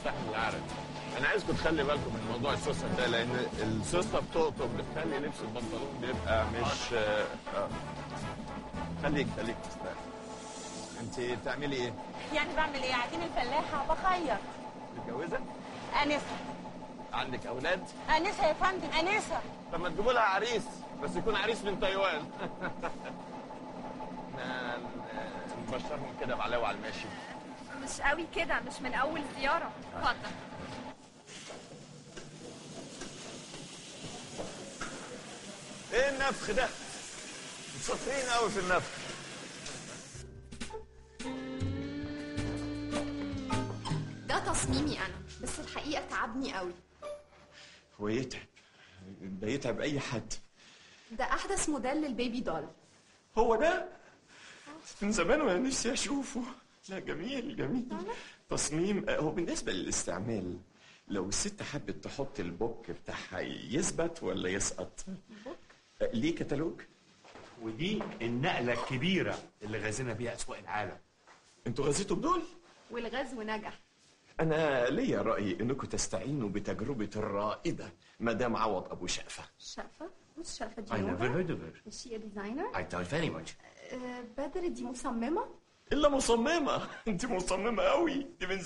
يستحمل العرق انا عايزكم تخلي بالكم من موضوع السوسه ده لان السوسه بتقطم بتخلي لبس البنطلون بيبقى مش آه، آه. خليك خليك تستاهل انت بتعملي ايه؟ يعني بعمل ايه قاعدين الفلاحه بخير متجوزه؟ انسه عندك اولاد؟ انسه يا فندم انسه طب ما تجيبوا لها عريس بس يكون عريس من تايوان احنا ن- نبشرهم كده بعلاوه على الماشي مش قوي كده مش من اول زياره اتفضل ايه النفخ ده؟ شاطرين قوي في النفخ ده تصميمي انا بس الحقيقه تعبني قوي هو يتعب ده يتعب اي حد ده احدث موديل للبيبي دول هو ده من زمان وانا نفسي اشوفه لا جميل جميل تصميم آه، هو بالنسبه للاستعمال لو الست حبت تحط البوك بتاعها يثبت ولا يسقط آه، ليه كتالوج ودي النقلة الكبيرة اللي غازينا بيها أسواق العالم انتوا غزيتوا بدول والغزو نجح انا ليا راي انكم تستعينوا بتجربه الرائده مدام عوض ابو شقفه شقفة بص شقفة I never جيوبا heard of her. الشيء ديزاينر I doubt very much. آه، بدر دي مصممة الا مصممه انت مصممه قوي دي من